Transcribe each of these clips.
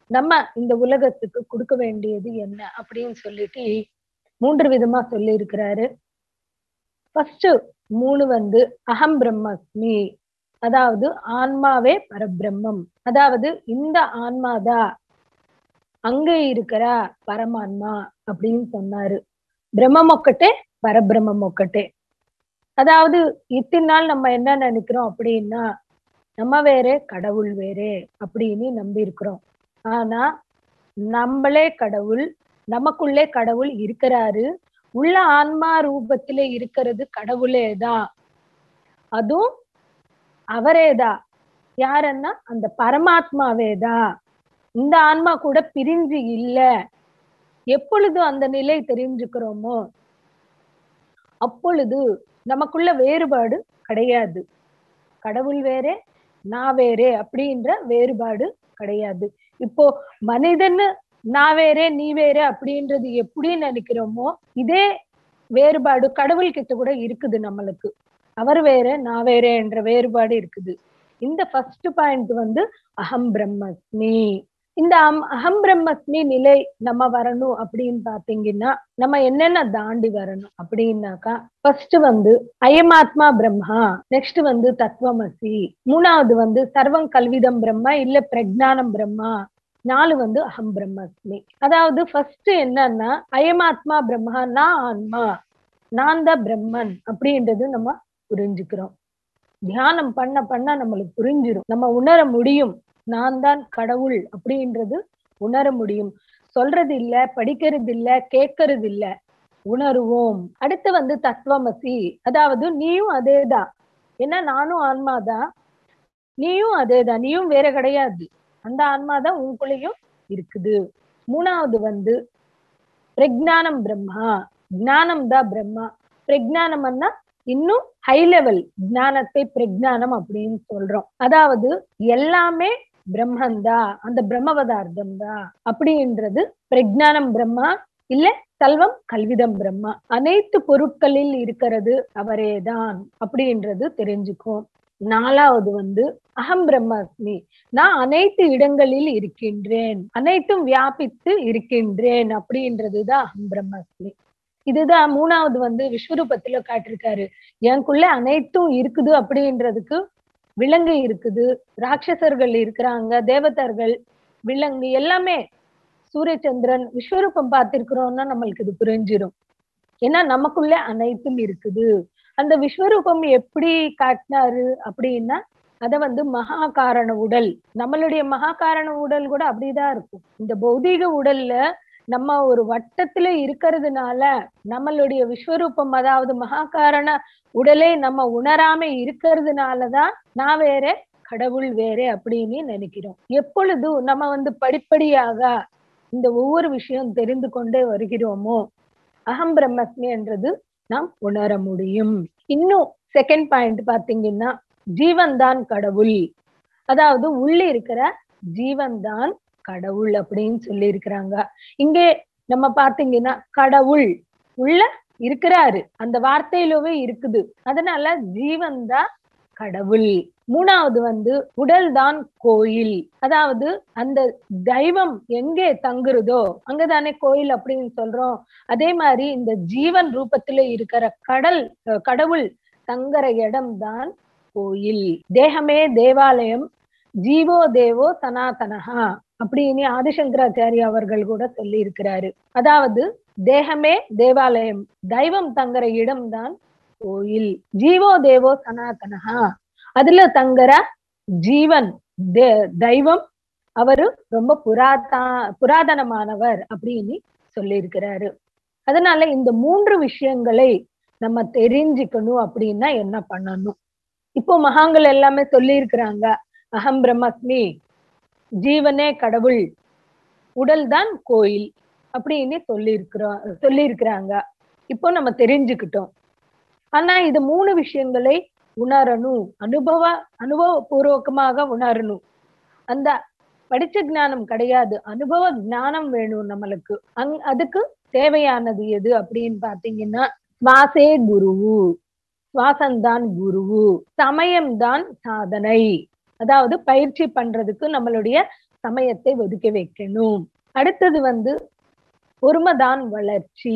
நம்ம இந்த உலகத்துக்கு கொடுக்க வேண்டியது என்ன அப்படின்னு சொல்லிட்டு மூன்று விதமா சொல்லி இருக்கிறாரு ஃபர்ஸ்ட் மூணு வந்து அகம் பிரம்மஸ்மி அதாவது ஆன்மாவே பரபிரம்மம் அதாவது இந்த ஆன்மாதான் அங்க இருக்கிற பரமான்மா அப்படின்னு சொன்னாரு பிரம்மம் ஒக்கட்டே பரபிரம்மம் ஒக்கட்டே அதாவது இத்தனை நாள் நம்ம என்ன நினைக்கிறோம் அப்படின்னா நம்ம வேறே கடவுள் வேறே அப்படின்னு நம்பி இருக்கிறோம் ஆனா நம்மளே கடவுள் நமக்குள்ளே கடவுள் இருக்கிறாரு உள்ள ஆன்மா ரூபத்திலே இருக்கிறது கடவுளே தான் அதுவும் அவரேதான் யாருன்னா அந்த பரமாத்மாவே தான் இந்த ஆன்மா கூட பிரிஞ்சு இல்ல எப்பொழுது அந்த நிலை தெரிஞ்சுக்கிறோமோ அப்பொழுது நமக்குள்ள வேறுபாடு கிடையாது கடவுள் வேறே நான் வேறே அப்படின்ற வேறுபாடு கிடையாது இப்போ மனிதன்னு நான் வேறே நீ வேறே அப்படின்றது எப்படி நினைக்கிறோமோ இதே வேறுபாடு கடவுள் கிட்ட கூட இருக்குது நம்மளுக்கு அவர் வேற நான் வேற என்ற வேறுபாடு இருக்குது இந்த ஃபர்ஸ்ட் பாயிண்ட் வந்து அகம் பிரம்மஸ்மி இந்த அம் அகம் பிரம்மஸ்மி நிலை நம்ம வரணும் அப்படின்னு பாத்தீங்கன்னா நம்ம என்னென்ன தாண்டி வரணும் அப்படின்னாக்கா ஃபர்ஸ்ட் வந்து அயமாத்மா பிரம்மா நெக்ஸ்ட் வந்து தத்துவமசி மூணாவது வந்து சர்வம் கல்விதம் பிரம்மா இல்ல பிரஜானம் பிரம்மா நாலு வந்து அகம் பிரம்மஸ்மி அதாவது ஃபர்ஸ்ட் என்னன்னா அயமாத்மா பிரம்மா நான் ஆன்மா நான் தான் பிரம்மன் அப்படின்றது நம்ம புரிஞ்சுக்கிறோம் தியானம் பண்ண பண்ண நம்மளுக்கு புரிஞ்சிடும் நம்ம உணர முடியும் நான் தான் கடவுள் அப்படின்றது உணர முடியும் சொல்றது இல்ல படிக்கிறது இல்ல கேட்கறது இல்ல உணருவோம் அடுத்து வந்து தத்துவமசி அதாவது நீயும் அதேதான் ஏன்னா நானும் ஆன்மாதான் நீயும் அதேதான் நீயும் வேற கிடையாது அந்த ஆன்மாதான் உங்களுக்குள்ளேயும் இருக்குது மூணாவது வந்து பிரஜானம் பிரம்மா ஞானம் தான் பிரம்மா பிரஜானம்னா இன்னும் ஹை லெவல் ஞானத்தை பிரஜானம் அப்படின்னு சொல்றோம் அதாவது எல்லாமே பிரம்மந்தா அந்த பிரம்ம பதார்த்தம் தான் அப்படின்றது பிரஜானம் பிரம்மா இல்ல செல்வம் கல்விதம் பிரம்மா அனைத்து பொருட்களில் இருக்கிறது அவரேதான் அப்படின்றது தெரிஞ்சுக்கும் நாலாவது வந்து அகம் பிரம்மாஸ்மி நான் அனைத்து இடங்களில் இருக்கின்றேன் அனைத்தும் வியாபித்து இருக்கின்றேன் அப்படின்றதுதான் அகம் பிரம்மாஸ்மி இதுதான் மூணாவது வந்து விஸ்வரூபத்துல காட்டிருக்காரு எனக்குள்ள அனைத்தும் இருக்குது அப்படின்றதுக்கு விலங்கு இருக்குது ராட்சசர்கள் இருக்கிறாங்க தேவதர்கள் விலங்கு எல்லாமே சூரியச்சந்திரன் விஸ்வரூபம் பார்த்திருக்கிறோம்னா நம்மளுக்கு இது புரிஞ்சிடும் ஏன்னா நமக்குள்ள அனைத்தும் இருக்குது அந்த விஸ்வரூபம் எப்படி காட்டினாரு அப்படின்னா அத வந்து மகா காரண உடல் நம்மளுடைய மகா காரண உடல் கூட அப்படிதான் இருக்கும் இந்த பௌதீக உடல்ல நம்ம ஒரு வட்டத்துல இருக்கிறதுனால நம்மளுடைய விஸ்வரூபம் அதாவது மகாகாரண உடலை நம்ம உணராம இருக்கிறதுனாலதான் நான் வேற கடவுள் வேற அப்படின்னு நினைக்கிறோம் எப்பொழுது நம்ம வந்து படிப்படியாக இந்த ஒவ்வொரு விஷயம் தெரிந்து கொண்டே வருகிறோமோ அகம் பிரம்மஸ்மி என்றது நாம் உணர முடியும் இன்னும் செகண்ட் பாயிண்ட் பாத்தீங்கன்னா ஜீவன் தான் கடவுள் அதாவது உள்ள இருக்கிற ஜீவன் தான் கடவுள் அப்படின்னு சொல்லி இருக்கிறாங்க இங்கே நம்ம பார்த்தீங்கன்னா கடவுள் உள்ள இருக்கிறாரு அந்த வார்த்தையிலவே இருக்குது அதனால ஜீவன் தான் கடவுள் மூணாவது வந்து உடல் தான் கோயில் அதாவது அந்த தெய்வம் எங்கே தங்குறதோ அங்கதானே கோயில் அப்படின்னு சொல்றோம் அதே மாதிரி இந்த ஜீவன் ரூபத்துல இருக்கிற கடல் கடவுள் தங்குற இடம் தான் கோயில் தேகமே தேவாலயம் ஜீவோ தேவோ சனாதனஹா அப்படின்னு ஆதிசங்கராச்சாரிய அவர்கள் கூட சொல்லி இருக்கிறாரு அதாவது தேகமே தேவாலயம் தெய்வம் தங்குற இடம் தான் கோயில் ஜீவோ தேவோ சனாதனஹா அதுல தங்குற ஜீவன் தெய்வம் அவரு ரொம்ப புராதா புராதனமானவர் அப்படின்னு சொல்லி இருக்கிறாரு அதனால இந்த மூன்று விஷயங்களை நம்ம தெரிஞ்சுக்கணும் அப்படின்னா என்ன பண்ணணும் இப்போ மகாங்கள் எல்லாமே சொல்லி இருக்கிறாங்க அகம் பிரம்மஸ்மி ஜீவனே கடவுள் உடல் தான் கோயில் அப்படின்னு சொல்லி இருக்கிறோம் சொல்லி இருக்கிறாங்க இப்போ நம்ம தெரிஞ்சுக்கிட்டோம் ஆனா இது மூணு விஷயங்களை உணரணும் அனுபவ அனுபவபூர்வகமாக உணரணும் அந்த படிச்ச ஞானம் கிடையாது அனுபவ ஞானம் வேணும் நம்மளுக்கு அங் அதுக்கு தேவையானது எது அப்படின்னு பாத்தீங்கன்னா சுவாசே குருவு சுவாசம்தான் குருவு சமயம்தான் சாதனை அதாவது பயிற்சி பண்றதுக்கு நம்மளுடைய சமயத்தை ஒதுக்கி வைக்கணும் அடுத்தது வந்து பொறுமைதான் வளர்ச்சி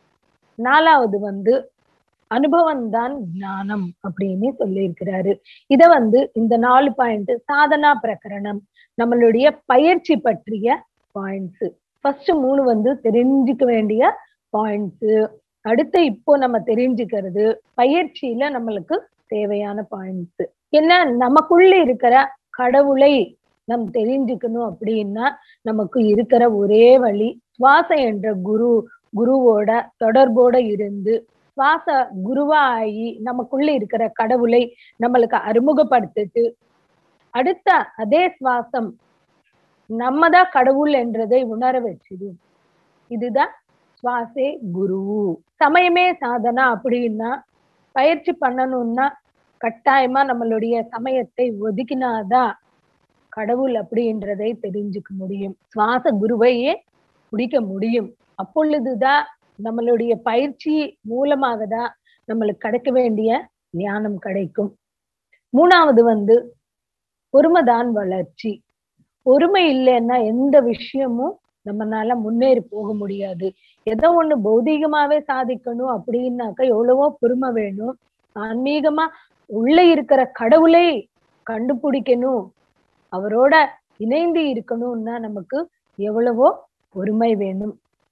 நாலாவது வந்து அனுபவம் தான் ஞானம் அப்படின்னு சொல்லியிருக்கிறாரு இத வந்து இந்த நாலு பாயிண்ட் சாதனா பிரகரணம் நம்மளுடைய பயிற்சி பற்றிய பாயிண்ட்ஸ் ஃபர்ஸ்ட் மூணு வந்து தெரிஞ்சுக்க வேண்டிய பாயிண்ட்ஸ் அடுத்து இப்போ நம்ம தெரிஞ்சுக்கிறது பயிற்சியில நம்மளுக்கு தேவையான பாயிண்ட்ஸ் என்ன நமக்குள்ள இருக்கிற கடவுளை நம் தெரிஞ்சுக்கணும் அப்படின்னா நமக்கு இருக்கிற ஒரே வழி சுவாசம் என்ற குரு குருவோட தொடர்போட இருந்து சுவாச குருவா ஆகி நமக்குள்ள இருக்கிற கடவுளை நம்மளுக்கு அறிமுகப்படுத்திட்டு அடுத்த அதே சுவாசம் நம்ம தான் கடவுள் என்றதை உணர வச்சுது இதுதான் சுவாசே குரு சமயமே சாதனா அப்படின்னா பயிற்சி பண்ணணும்னா கட்டாயமா நம்மளுடைய சமயத்தை ஒதுக்கினாதான் கடவுள் அப்படின்றதை தெரிஞ்சுக்க முடியும் சுவாச குருவையே முடிக்க முடியும் அப்பொழுதுதான் நம்மளுடைய பயிற்சி மூலமாக தான் நம்மளுக்கு கிடைக்க வேண்டிய ஞானம் கிடைக்கும் மூணாவது வந்து பொறுமைதான் வளர்ச்சி பொறுமை இல்லைன்னா எந்த விஷயமும் நம்மனால முன்னேறி போக முடியாது ஏதோ ஒண்ணு பௌதீகமாவே சாதிக்கணும் அப்படின்னாக்கா எவ்வளவோ பொறுமை வேணும் ஆன்மீகமா உள்ள இருக்கிற கடவுளை கண்டுபிடிக்கணும் அவரோட இணைந்து இருக்கணும்னா நமக்கு எவ்வளவோ பொறுமை வேணும்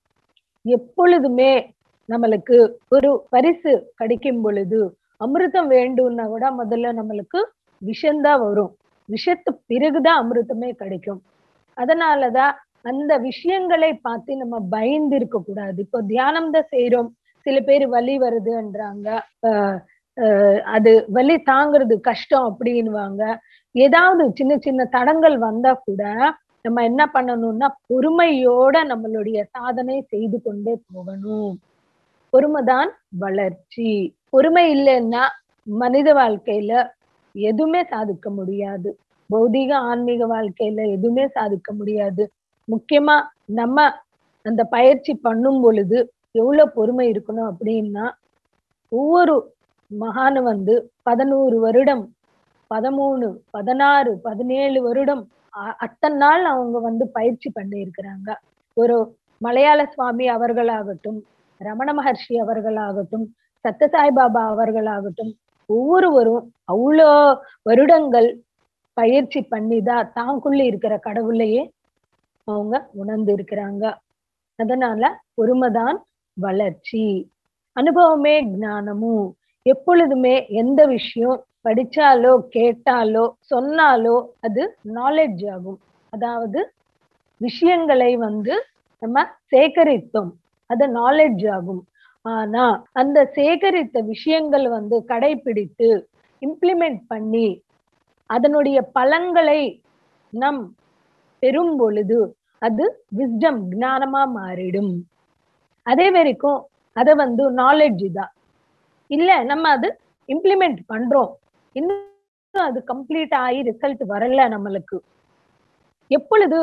எப்பொழுதுமே நம்மளுக்கு ஒரு பரிசு கிடைக்கும் பொழுது அமிர்தம் வேண்டும்னா கூட முதல்ல நம்மளுக்கு விஷம்தான் வரும் விஷத்து பிறகுதான் அமிர்தமே கிடைக்கும் அதனாலதான் அந்த விஷயங்களை பார்த்து நம்ம பயந்து இருக்க கூடாது இப்போ தியானம் தான் செய்யறோம் சில பேர் வலி வருதுன்றாங்க ஆஹ் ஆஹ் அது வலி தாங்குறது கஷ்டம் அப்படின்னுவாங்க ஏதாவது சின்ன சின்ன தடங்கள் வந்தா கூட நம்ம என்ன பண்ணணும்னா பொறுமையோட நம்மளுடைய சாதனை செய்து கொண்டே போகணும் பொறுமைதான் வளர்ச்சி பொறுமை இல்லைன்னா மனித வாழ்க்கையில எதுவுமே சாதிக்க முடியாது பௌதீக ஆன்மீக வாழ்க்கையில எதுவுமே சாதிக்க முடியாது முக்கியமா நம்ம அந்த பயிற்சி பண்ணும் பொழுது எவ்வளவு பொறுமை இருக்கணும் அப்படின்னா ஒவ்வொரு மகானு வந்து பதினோரு வருடம் பதிமூணு பதினாறு பதினேழு வருடம் அத்தனை நாள் அவங்க வந்து பயிற்சி பண்ணி இருக்கிறாங்க ஒரு மலையாள சுவாமி அவர்களாகட்டும் ரமண மகர்ஷி அவர்களாகட்டும் சத்யசாய் பாபா அவர்களாகட்டும் ஒவ்வொருவரும் அவ்வளோ வருடங்கள் பயிற்சி பண்ணிதான் தாங்குள்ள இருக்கிற கடவுளையே அவங்க உணர்ந்து இருக்கிறாங்க அதனால பொறுமைதான் வளர்ச்சி அனுபவமே ஞானமும் எப்பொழுதுமே எந்த விஷயம் படிச்சாலோ கேட்டாலோ சொன்னாலோ அது நாலேஜ் ஆகும் அதாவது விஷயங்களை வந்து நம்ம சேகரித்தோம் அது நாலேஜ் ஆகும் ஆனா அந்த சேகரித்த விஷயங்கள் வந்து கடைபிடித்து இம்ப்ளிமெண்ட் பண்ணி அதனுடைய பலன்களை நம் பெறும் பொழுது அது விஸ்டம் ஞானமா மாறிடும் அதே வரைக்கும் அத வந்து நாலேஜ் தான் இல்ல நம்ம அது இம்ப்ளிமெண்ட் பண்றோம் இன்னும் அது கம்ப்ளீட் ஆகி ரிசல்ட் வரல நம்மளுக்கு எப்பொழுது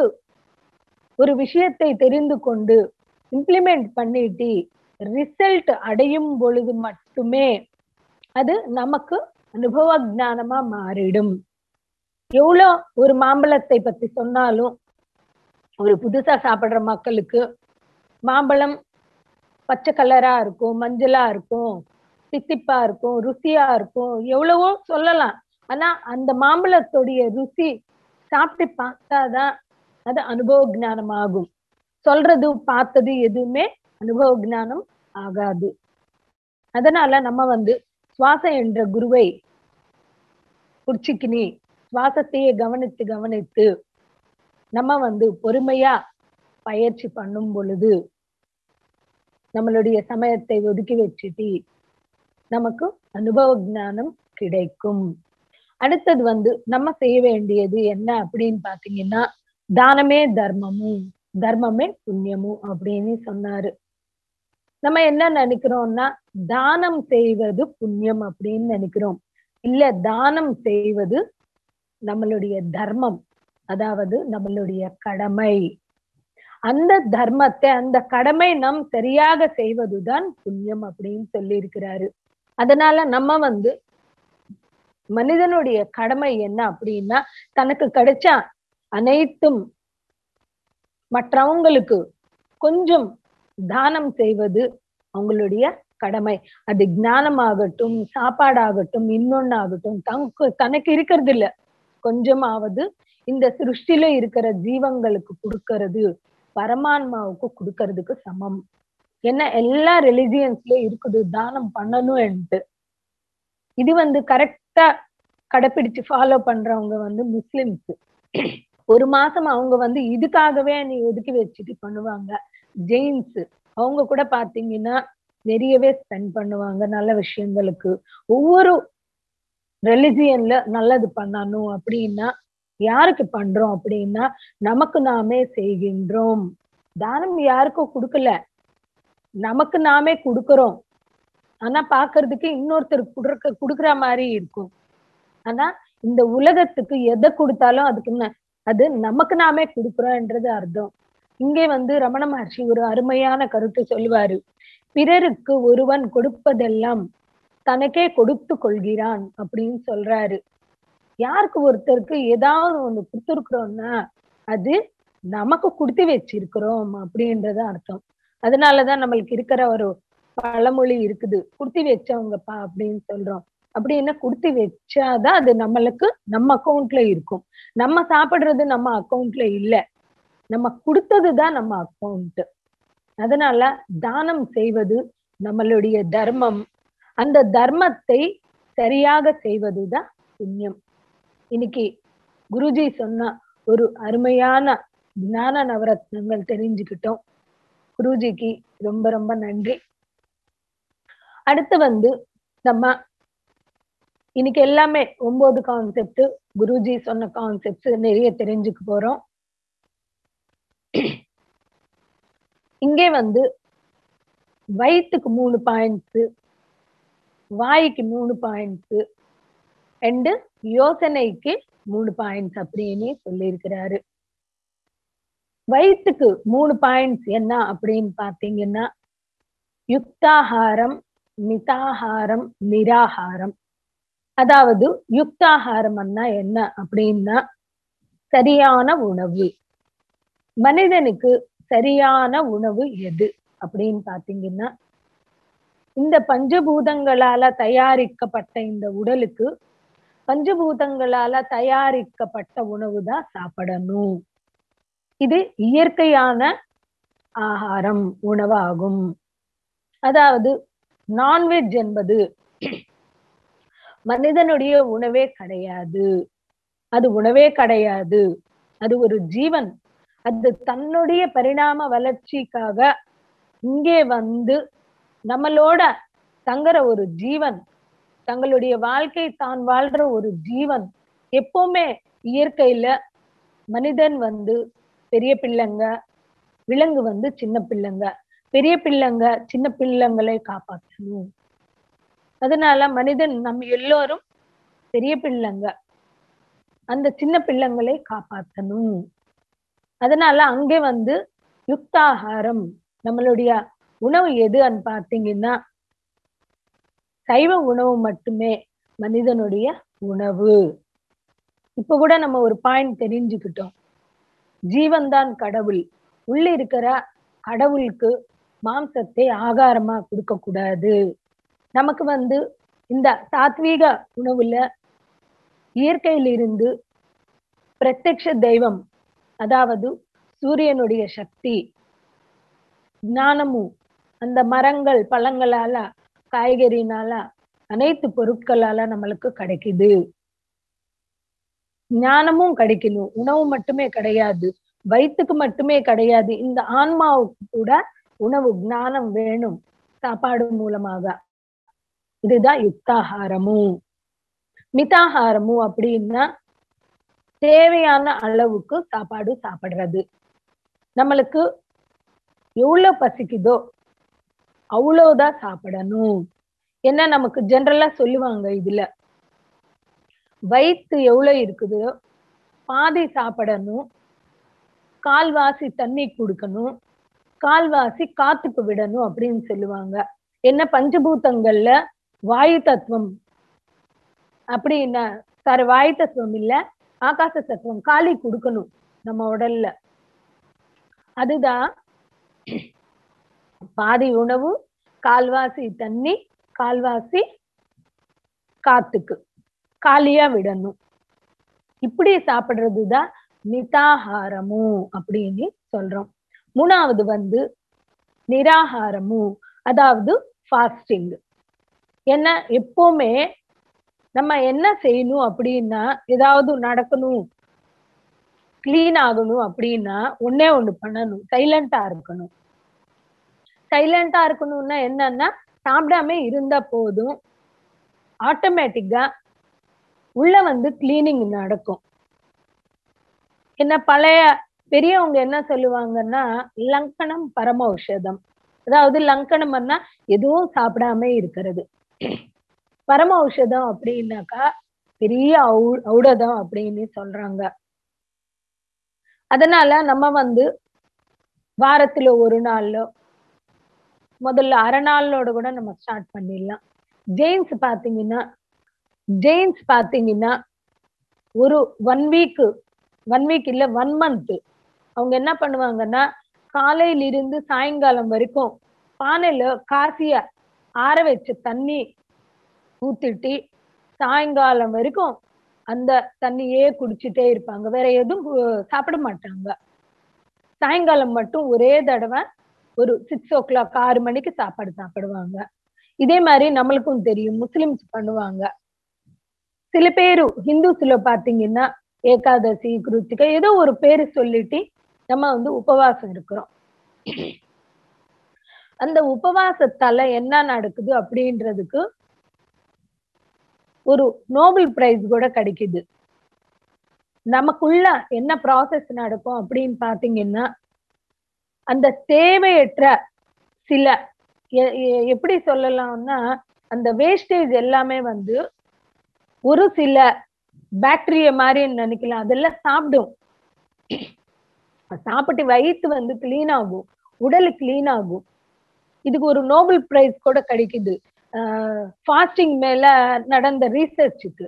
ஒரு விஷயத்தை தெரிந்து கொண்டு இம்ப்ளிமெண்ட் பண்ணிட்டு ரிசல்ட் அடையும் பொழுது மட்டுமே அது நமக்கு அனுபவ ஞானமா மாறிடும் எவ்வளோ ஒரு மாம்பழத்தை பத்தி சொன்னாலும் ஒரு புதுசா சாப்பிடுற மக்களுக்கு மாம்பழம் பச்சை கலரா இருக்கும் மஞ்சளா இருக்கும் தித்திப்பா இருக்கும் ருசியா இருக்கும் எவ்வளவோ சொல்லலாம் ஆனா அந்த மாம்பழத்துடைய ருசி சாப்பிட்டு பார்த்தாதான் அது அனுபவ ஞானம் ஆகும் சொல்றது பார்த்தது எதுவுமே அனுபவ ஞானம் ஆகாது அதனால நம்ம வந்து சுவாசம் என்ற குருவை புடிச்சிக்கினி சுவாசத்தையே கவனித்து கவனித்து நம்ம வந்து பொறுமையா பயிற்சி பண்ணும் பொழுது நம்மளுடைய சமயத்தை ஒதுக்கி வச்சுட்டு நமக்கு அனுபவ ஞானம் கிடைக்கும் அடுத்தது வந்து நம்ம செய்ய வேண்டியது என்ன அப்படின்னு பாத்தீங்கன்னா தானமே தர்மமும் தர்மமே புண்ணியமும் அப்படின்னு சொன்னாரு நம்ம என்ன நினைக்கிறோம்னா தானம் செய்வது புண்ணியம் அப்படின்னு நினைக்கிறோம் இல்ல தானம் செய்வது நம்மளுடைய தர்மம் அதாவது நம்மளுடைய கடமை அந்த தர்மத்தை அந்த கடமை நம் சரியாக செய்வதுதான் புண்ணியம் அப்படின்னு சொல்லி இருக்கிறாரு அதனால நம்ம வந்து மனிதனுடைய கடமை என்ன அப்படின்னா தனக்கு கிடைச்ச அனைத்தும் மற்றவங்களுக்கு கொஞ்சம் தானம் செய்வது அவங்களுடைய கடமை அது ஞானமாகட்டும் சாப்பாடாகட்டும் இன்னொன்னாகட்டும் தனக்கு தனக்கு இருக்கிறது இல்ல கொஞ்சமாவது இந்த சிருஷ்டில இருக்கிற ஜீவங்களுக்கு கொடுக்கறது பரமான்மாவுக்கு கொடுக்கறதுக்கு சமம் என்ன எல்லா ரிலிஜியன்ஸ்லயும் இருக்குது தானம் பண்ணணும்ன்ட்டு இது வந்து கரெக்டா கடைப்பிடிச்சு ஃபாலோ பண்றவங்க வந்து முஸ்லிம்ஸ் ஒரு மாசம் அவங்க வந்து இதுக்காகவே நீ ஒதுக்கி வச்சுட்டு பண்ணுவாங்க ஜெயின்ஸ் அவங்க கூட பாத்தீங்கன்னா நிறையவே ஸ்பெண்ட் பண்ணுவாங்க நல்ல விஷயங்களுக்கு ஒவ்வொரு ரிலிஜியன்ல நல்லது பண்ணணும் அப்படின்னா யாருக்கு பண்றோம் அப்படின்னா நமக்கு நாமே செய்கின்றோம் தானம் யாருக்கும் கொடுக்கல நமக்கு நாமே கொடுக்கறோம் ஆனா பாக்குறதுக்கு இன்னொருத்தர் குடுக்க குடுக்குற மாதிரி இருக்கும் ஆனா இந்த உலகத்துக்கு எதை கொடுத்தாலும் அதுக்கு ந- அது நமக்கு நாமே கொடுக்குறோம்ன்றது அர்த்தம் இங்கே வந்து ரமண மகர்ஷி ஒரு அருமையான கருத்து சொல்லுவாரு பிறருக்கு ஒருவன் கொடுப்பதெல்லாம் தனக்கே கொடுத்து கொள்கிறான் அப்படின்னு சொல்றாரு யாருக்கு ஒருத்தருக்கு ஏதாவது ஒண்ணு கொடுத்துருக்குறோம்னா அது நமக்கு கொடுத்து வச்சிருக்கிறோம் அப்படின்றது அர்த்தம் அதனாலதான் நம்மளுக்கு இருக்கிற ஒரு பழமொழி இருக்குது குடுத்தி வச்சவங்கப்பா அப்படின்னு சொல்றோம் அப்படின்னா குடுத்தி வச்சாதான் அது நம்மளுக்கு நம்ம அக்கௌண்ட்ல இருக்கும் நம்ம சாப்பிடுறது நம்ம அக்கௌண்ட்ல இல்ல நம்ம கொடுத்ததுதான் நம்ம அக்கௌண்ட் அதனால தானம் செய்வது நம்மளுடைய தர்மம் அந்த தர்மத்தை சரியாக செய்வதுதான் புண்ணியம் இன்னைக்கு குருஜி சொன்ன ஒரு அருமையான ஞான நவரத்னங்கள் தெரிஞ்சுக்கிட்டோம் குருஜிக்கு ரொம்ப ரொம்ப நன்றி அடுத்து வந்து நம்ம இன்னைக்கு எல்லாமே ஒன்பது கான்செப்ட் குருஜி சொன்ன கான்செப்ட்ஸ் நிறைய தெரிஞ்சுக்க போறோம் இங்கே வந்து வயிற்றுக்கு மூணு பாயிண்ட்ஸ் வாய்க்கு மூணு பாயிண்ட்ஸ் அண்டு யோசனைக்கு மூணு பாயிண்ட்ஸ் அப்படின்னு சொல்லியிருக்கிறாரு வயிற்றுக்கு மூணு பாயிண்ட்ஸ் என்ன அப்படின்னு பாத்தீங்கன்னா யுக்தாகாரம் மிதாகாரம் நிராகாரம் அதாவது யுக்தாகாரம்னா என்ன அப்படின்னா சரியான உணவு மனிதனுக்கு சரியான உணவு எது அப்படின்னு பாத்தீங்கன்னா இந்த பஞ்சபூதங்களால தயாரிக்கப்பட்ட இந்த உடலுக்கு பஞ்சபூதங்களால தயாரிக்கப்பட்ட உணவு தான் சாப்பிடணும் இது இயற்கையான ஆகாரம் உணவாகும் அதாவது நான்வெஜ் என்பது மனிதனுடைய உணவே கிடையாது அது உணவே கிடையாது அது ஒரு ஜீவன் அது தன்னுடைய பரிணாம வளர்ச்சிக்காக இங்கே வந்து நம்மளோட தங்குற ஒரு ஜீவன் தங்களுடைய வாழ்க்கை தான் வாழ்ற ஒரு ஜீவன் எப்பவுமே இயற்கையில மனிதன் வந்து பெரிய பிள்ளைங்க விலங்கு வந்து சின்ன பிள்ளைங்க பெரிய பிள்ளைங்க சின்ன பிள்ளைங்களை காப்பாற்றணும் அதனால மனிதன் நம்ம எல்லோரும் பெரிய பிள்ளைங்க அந்த சின்ன பிள்ளைங்களை காப்பாற்றணும் அதனால அங்கே வந்து யுக்தாகாரம் நம்மளுடைய உணவு எதுன்னு பார்த்தீங்கன்னா சைவ உணவு மட்டுமே மனிதனுடைய உணவு இப்ப கூட நம்ம ஒரு பாயிண்ட் தெரிஞ்சுக்கிட்டோம் ஜீவன் தான் கடவுள் உள்ள இருக்கிற கடவுளுக்கு மாம்சத்தை ஆகாரமா கொடுக்க கூடாது நமக்கு வந்து இந்த சாத்வீக உணவுல இயற்கையிலிருந்து பிரத்யக்ஷ தெய்வம் அதாவது சூரியனுடைய சக்தி ஞானமும் அந்த மரங்கள் பழங்களால காய்கறினால அனைத்து பொருட்களால நம்மளுக்கு கிடைக்குது ஞானமும் கிடைக்கணும் உணவு மட்டுமே கிடையாது வயிற்றுக்கு மட்டுமே கிடையாது இந்த ஆன்மாவுக்கு கூட உணவு ஞானம் வேணும் சாப்பாடு மூலமாக இதுதான் யுக்தாகாரமும் மிதாகாரமும் அப்படின்னா தேவையான அளவுக்கு சாப்பாடு சாப்பிடுறது நம்மளுக்கு எவ்வளவு பசிக்குதோ அவ்வளவுதான் சாப்பிடணும் என்ன நமக்கு ஜென்ரலா சொல்லுவாங்க இதுல வயிற்று எவ்வளவு இருக்குதோ பாதி சாப்பிடணும் கால்வாசி தண்ணி கொடுக்கணும் கால்வாசி காத்துக்கு விடணும் அப்படின்னு சொல்லுவாங்க என்ன பஞ்சபூதங்கள்ல வாயு தத்துவம் அப்படின்னா சாரி வாயு தத்துவம் இல்ல ஆகாச தத்துவம் காலி கொடுக்கணும் நம்ம உடல்ல அதுதான் பாதி உணவு கால்வாசி தண்ணி கால்வாசி காத்துக்கு காலியா விடணும் இப்படி சாப்பிடுறதுதான் மிதாஹாரமு அப்படின்னு சொல்றோம் மூணாவது வந்து நிராகாரமு அதாவது ஃபாஸ்டிங் என்ன எப்பவுமே நம்ம என்ன செய்யணும் அப்படின்னா ஏதாவது நடக்கணும் கிளீன் ஆகணும் அப்படின்னா ஒன்னே ஒண்ணு பண்ணணும் சைலண்டா இருக்கணும் சைலண்டா இருக்கணும்னா என்னன்னா சாப்பிடாம இருந்தா போதும் ஆட்டோமேட்டிக்கா உள்ள வந்து கிளீனிங் நடக்கும் என்ன பழைய பெரியவங்க என்ன சொல்லுவாங்கன்னா லங்கனம் பரம ஔஷதம் அதாவது லங்கனம்னா எதுவும் சாப்பிடாம இருக்கிறது பரம ஔஷதம் அப்படின்னாக்கா பெரிய ஔ- ஔடதம் அப்படின்னு சொல்றாங்க அதனால நம்ம வந்து வாரத்துல ஒரு நாள்லோ முதல்ல அரை நாளோட கூட நம்ம ஸ்டார்ட் பண்ணிடலாம் ஜெயின்ஸ் பாத்தீங்கன்னா ஜெயின்ஸ் பாத்தீங்கன்னா ஒரு ஒன் வீக் ஒன் வீக் இல்ல ஒன் மந்த் அவங்க என்ன பண்ணுவாங்கன்னா காலையில இருந்து சாயங்காலம் வரைக்கும் பானையில காசிய ஆற வச்ச தண்ணி ஊத்திட்டு சாயங்காலம் வரைக்கும் அந்த தண்ணியே குடிச்சிட்டே இருப்பாங்க வேற எதுவும் கு- சாப்பிட மாட்டாங்க சாயங்காலம் மட்டும் ஒரே தடவை ஒரு சிக்ஸ் ஓ கிளாக் ஆறு மணிக்கு சாப்பாடு சாப்பிடுவாங்க இதே மாதிரி நம்மளுக்கும் தெரியும் முஸ்லிம்ஸ் பண்ணுவாங்க சில பேரு ஹிந்துஸ்ல பாத்தீங்கன்னா ஏகாதசி கிருத்திகை ஏதோ ஒரு பேரு சொல்லிட்டு நம்ம வந்து உபவாசம் இருக்கிறோம் அந்த உபவாசத்தால என்ன நடக்குது அப்படின்றதுக்கு ஒரு நோபல் பிரைஸ் கூட கிடைக்குது நமக்குள்ள என்ன ப்ராசஸ் நடக்கும் அப்படின்னு பாத்தீங்கன்னா அந்த தேவையற்ற சில எ- எ- எப்படி சொல்லலாம்னா அந்த வேஸ்டேஜ் எல்லாமே வந்து ஒரு சில பாக்டீரியா மாதிரி நினைக்கலாம் அதெல்லாம் சாப்பிடும் சாப்பிட்டு வயிற்று வந்து கிளீன் ஆகும் உடல் கிளீன் ஆகும் இதுக்கு ஒரு நோபல் பிரைஸ் கூட கிடைக்குது ஃபாஸ்டிங் மேல நடந்த ரீசர்ச்சுக்கு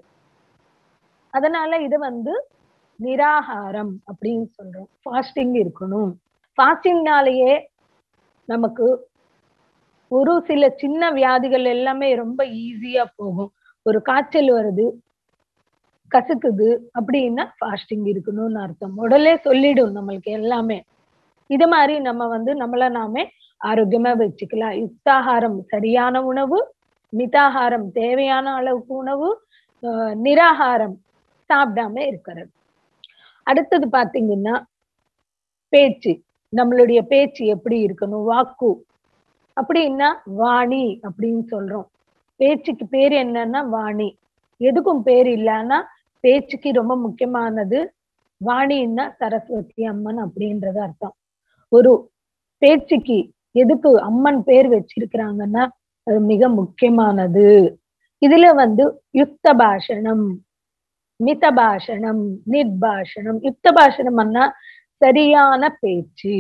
அதனால இது வந்து நிராகாரம் அப்படின்னு சொல்றோம் ஃபாஸ்டிங் இருக்கணும் ஃபாஸ்டிங்னாலேயே நமக்கு ஒரு சில சின்ன வியாதிகள் எல்லாமே ரொம்ப ஈஸியா போகும் ஒரு காய்ச்சல் வருது கசக்குது அப்படின்னா ஃபாஸ்டிங் இருக்கணும்னு அர்த்தம் உடலே சொல்லிடும் நம்மளுக்கு எல்லாமே இது மாதிரி நம்ம வந்து நம்மள நாமே ஆரோக்கியமா வச்சுக்கலாம் யுக்தாகாரம் சரியான உணவு மிதாகாரம் தேவையான அளவுக்கு உணவு ஆஹ் நிராகாரம் சாப்பிடாம இருக்கிறது அடுத்தது பாத்தீங்கன்னா பேச்சு நம்மளுடைய பேச்சு எப்படி இருக்கணும் வாக்கு அப்படின்னா வாணி அப்படின்னு சொல்றோம் பேச்சுக்கு பேர் என்னன்னா வாணி எதுக்கும் பேர் இல்லைன்னா பேச்சுக்கு ரொம்ப முக்கியமானது வாணின்னா சரஸ்வதி அம்மன் அப்படின்றது அர்த்தம் ஒரு பேச்சுக்கு எதுக்கு அம்மன் பேர் வச்சிருக்கிறாங்கன்னா அது மிக முக்கியமானது இதுல வந்து யுக்த பாஷணம் மித பாஷணம் நிர்பாஷணம் யுக்த பாஷணம்னா சரியான பேச்சு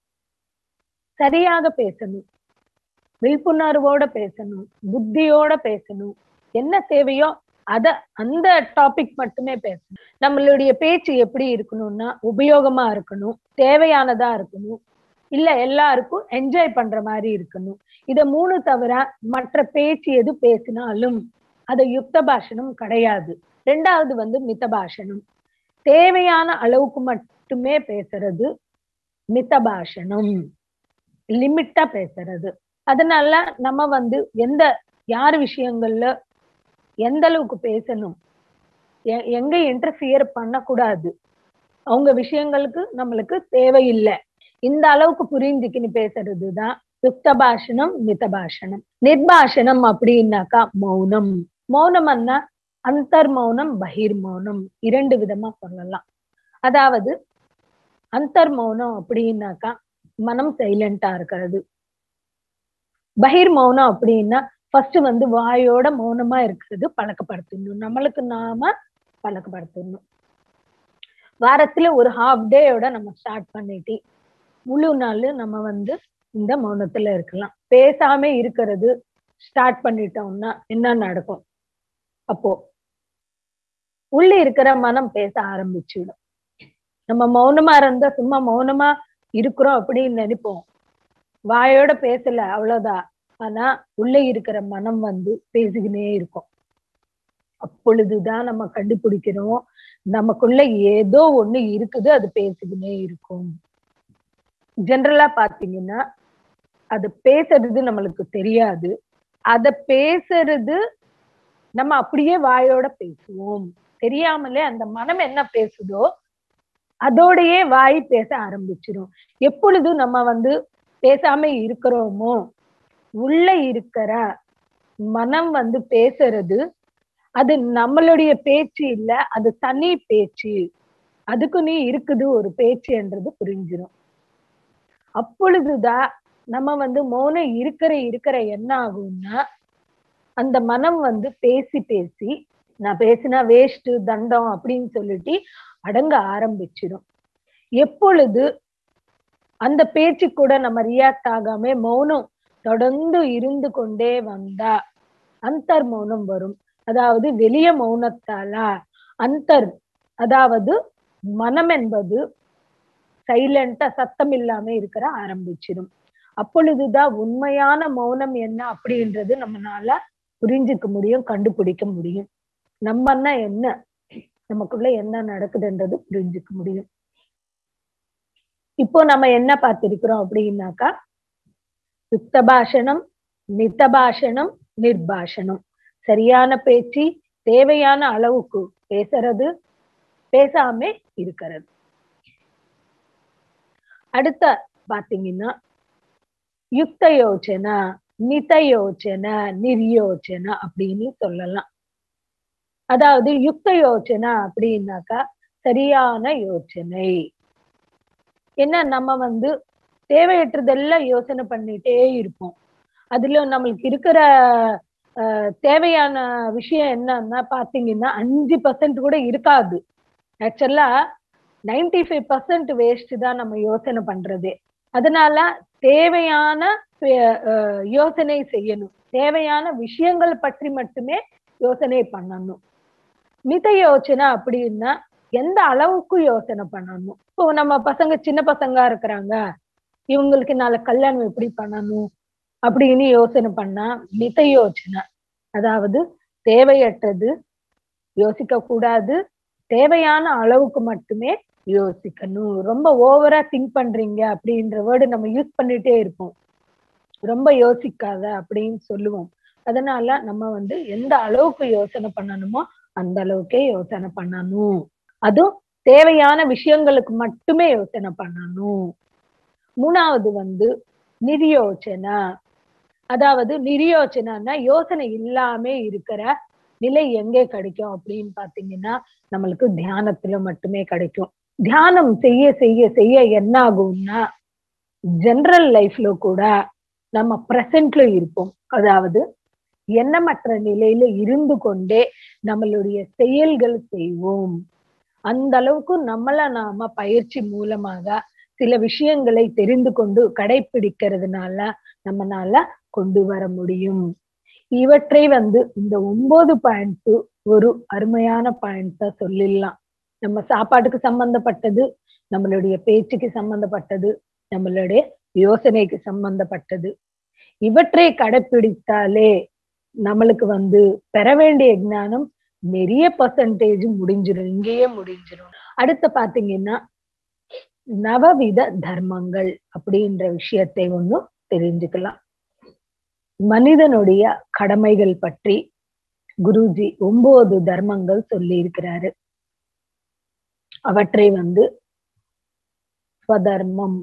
சரியாக பேசணும் விழிப்புணர்வோட பேசணும் புத்தியோட பேசணும் என்ன தேவையோ அத அந்த டாபிக் மட்டுமே பேசணும் நம்மளுடைய பேச்சு எப்படி இருக்கணும்னா உபயோகமா இருக்கணும் தேவையானதா இருக்கணும் இல்ல எல்லாருக்கும் என்ஜாய் பண்ற மாதிரி இருக்கணும் இத மூணு தவிர மற்ற பேச்சு எது பேசினாலும் அது யுக்த பாஷணம் கிடையாது ரெண்டாவது வந்து மித பாஷணம் தேவையான அளவுக்கு மட்டுமே பேசுறது மித பாஷணம் லிமிட்டா பேசுறது அதனால நம்ம வந்து எந்த யார் விஷயங்கள்ல எந்த அளவுக்கு பேசணும் எ- எங்க இன்டர்ஃபியர் பண்ணக்கூடாது அவங்க விஷயங்களுக்கு நம்மளுக்கு தேவையில்லை இந்த அளவுக்கு புரிஞ்சுக்கின்னு பேசுறதுதான் யுக்த பாஷணம் மித பாஷணம் நிர்பாஷணம் அப்படின்னாக்கா மௌனம் மௌனம்னா அந்தர் மௌனம் பகிர் மௌனம் இரண்டு விதமா சொல்லலாம் அதாவது அந்தர் மௌனம் அப்படின்னாக்கா மனம் சைலண்டா இருக்கிறது பகிர் மௌனம் அப்படின்னா ஃபர்ஸ்ட் வந்து வாயோட மௌனமா இருக்கிறது பழக்கப்படுத்தணும் நம்மளுக்கு நாம பழக்கப்படுத்தணும் வாரத்துல ஒரு ஹாஃப் டேயோட நம்ம ஸ்டார்ட் பண்ணிட்டு முழு நாள் நம்ம வந்து இந்த மௌனத்துல இருக்கலாம் பேசாம இருக்கிறது ஸ்டார்ட் பண்ணிட்டோம்னா என்ன நடக்கும் அப்போ உள்ள இருக்கிற மனம் பேச ஆரம்பிச்சிடும் நம்ம மௌனமா இருந்தா சும்மா மௌனமா இருக்கிறோம் அப்படின்னு நினைப்போம் வாயோட பேசல அவ்வளவுதான் ஆனா உள்ள இருக்கிற மனம் வந்து பேசிக்கினே இருக்கும் அப்பொழுதுதான் நம்ம கண்டுபிடிக்கிறோம் நமக்குள்ள ஏதோ ஒண்ணு இருக்குது அது பேசிக்கினே இருக்கும் ஜென்ரலா பாத்தீங்கன்னா அது பேசுறது நம்மளுக்கு தெரியாது அத பேசுறது நம்ம அப்படியே வாயோட பேசுவோம் தெரியாமலே அந்த மனம் என்ன பேசுதோ அதோடயே வாய் பேச ஆரம்பிச்சிடும் எப்பொழுது நம்ம வந்து பேசாம இருக்கிறோமோ உள்ள இருக்கிற மனம் வந்து பேசுறது அது நம்மளுடைய பேச்சு இல்ல அது தனி பேச்சு அதுக்கு நீ இருக்குது ஒரு பேச்சுன்றது புரிஞ்சிடும் அப்பொழுதுதான் நம்ம வந்து மௌனம் இருக்கிற இருக்கிற என்ன ஆகும்னா அந்த மனம் வந்து பேசி பேசி நான் பேசினா வேஸ்ட் தண்டம் அப்படின்னு சொல்லிட்டு அடங்க ஆரம்பிச்சிடும் எப்பொழுது அந்த பேச்சு கூட நம்ம ரியாக்ட் ஆகாம மௌனம் தொடர்ந்து இருந்து கொண்டே வந்தா அந்தர் மௌனம் வரும் அதாவது வெளிய மௌனத்தாலா அந்தர் அதாவது மனம் என்பது சைலண்டா சத்தம் இல்லாம இருக்கிற ஆரம்பிச்சிடும் அப்பொழுதுதான் உண்மையான மௌனம் என்ன அப்படின்றது நம்மளால புரிஞ்சுக்க முடியும் கண்டுபிடிக்க முடியும் நம்மன்னா என்ன நமக்குள்ள என்ன நடக்குதுன்றது புரிஞ்சுக்க முடியும் இப்போ நம்ம என்ன பார்த்திருக்கிறோம் அப்படின்னாக்கா யுக்த பாஷணம் மித பாஷணம் நிர்பாஷணம் சரியான பேச்சு தேவையான அளவுக்கு பேசுறது பேசாம இருக்கிறது அடுத்த பாத்தீங்கன்னா யுக்த யோசனா மித யோசனா நிர்யோசனா அப்படின்னு சொல்லலாம் அதாவது யுக்த யோசனா அப்படின்னாக்கா சரியான யோசனை என்ன நம்ம வந்து தேவையற்றதெல்லாம் யோசனை பண்ணிட்டே இருப்போம் அதுல நம்மளுக்கு இருக்கிற தேவையான விஷயம் என்னன்னா பாத்தீங்கன்னா அஞ்சு பர்சன்ட் கூட இருக்காது ஆக்சுவலா நைன்டி ஃபைவ் பர்சன்ட் வேஸ்ட் தான் நம்ம யோசனை பண்றதே அதனால தேவையான யோசனை செய்யணும் தேவையான விஷயங்கள் பற்றி மட்டுமே யோசனை பண்ணணும் மித யோசனை அப்படின்னா எந்த அளவுக்கு யோசனை பண்ணணும் இப்போ நம்ம பசங்க சின்ன பசங்கா இருக்கிறாங்க இவங்களுக்கு நாளை கல்யாணம் எப்படி பண்ணணும் அப்படின்னு யோசனை பண்ணா மித யோசனை அதாவது தேவையற்றது யோசிக்க கூடாது தேவையான அளவுக்கு மட்டுமே யோசிக்கணும் ரொம்ப ஓவரா திங்க் பண்றீங்க அப்படின்ற வேர்டு நம்ம யூஸ் பண்ணிட்டே இருப்போம் ரொம்ப யோசிக்காத அப்படின்னு சொல்லுவோம் அதனால நம்ம வந்து எந்த அளவுக்கு யோசனை பண்ணணுமோ அந்த அளவுக்கே யோசனை பண்ணணும் அதுவும் தேவையான விஷயங்களுக்கு மட்டுமே யோசனை பண்ணணும் மூணாவது வந்து நிதியோச்சனை அதாவது நிதியோச்சனைன்னா யோசனை இல்லாம இருக்கிற நிலை எங்கே கிடைக்கும் அப்படின்னு பாத்தீங்கன்னா நம்மளுக்கு தியானத்துல மட்டுமே கிடைக்கும் தியானம் செய்ய செய்ய செய்ய என்ன ஆகும்னா ஜெனரல் லைஃப்ல கூட நம்ம பிரசன்ட்ல இருப்போம் அதாவது எண்ணமற்ற நிலையில இருந்து கொண்டே நம்மளுடைய செயல்கள் செய்வோம் அந்த அளவுக்கு நம்மள நாம பயிற்சி மூலமாக சில விஷயங்களை தெரிந்து கொண்டு கடைபிடிக்கிறதுனால நம்மனால கொண்டு வர முடியும் இவற்றை வந்து இந்த ஒன்பது பாயிண்ட் ஒரு அருமையான பாயிண்ட் சொல்லிடலாம் நம்ம சாப்பாட்டுக்கு சம்பந்தப்பட்டது நம்மளுடைய பேச்சுக்கு சம்பந்தப்பட்டது நம்மளுடைய யோசனைக்கு சம்பந்தப்பட்டது இவற்றை கடைபிடித்தாலே நம்மளுக்கு வந்து பெற வேண்டிய ஞானம் நிறைய பர்சன்டேஜ் முடிஞ்சிடும் இங்கேயே முடிஞ்சிடும் அடுத்து பாத்தீங்கன்னா நவவித தர்மங்கள் அப்படின்ற விஷயத்தை ஒன்னும் தெரிஞ்சுக்கலாம் மனிதனுடைய கடமைகள் பற்றி குருஜி ஒன்பது தர்மங்கள் சொல்லி இருக்கிறாரு அவற்றை வந்து ஸ்வதர்மம்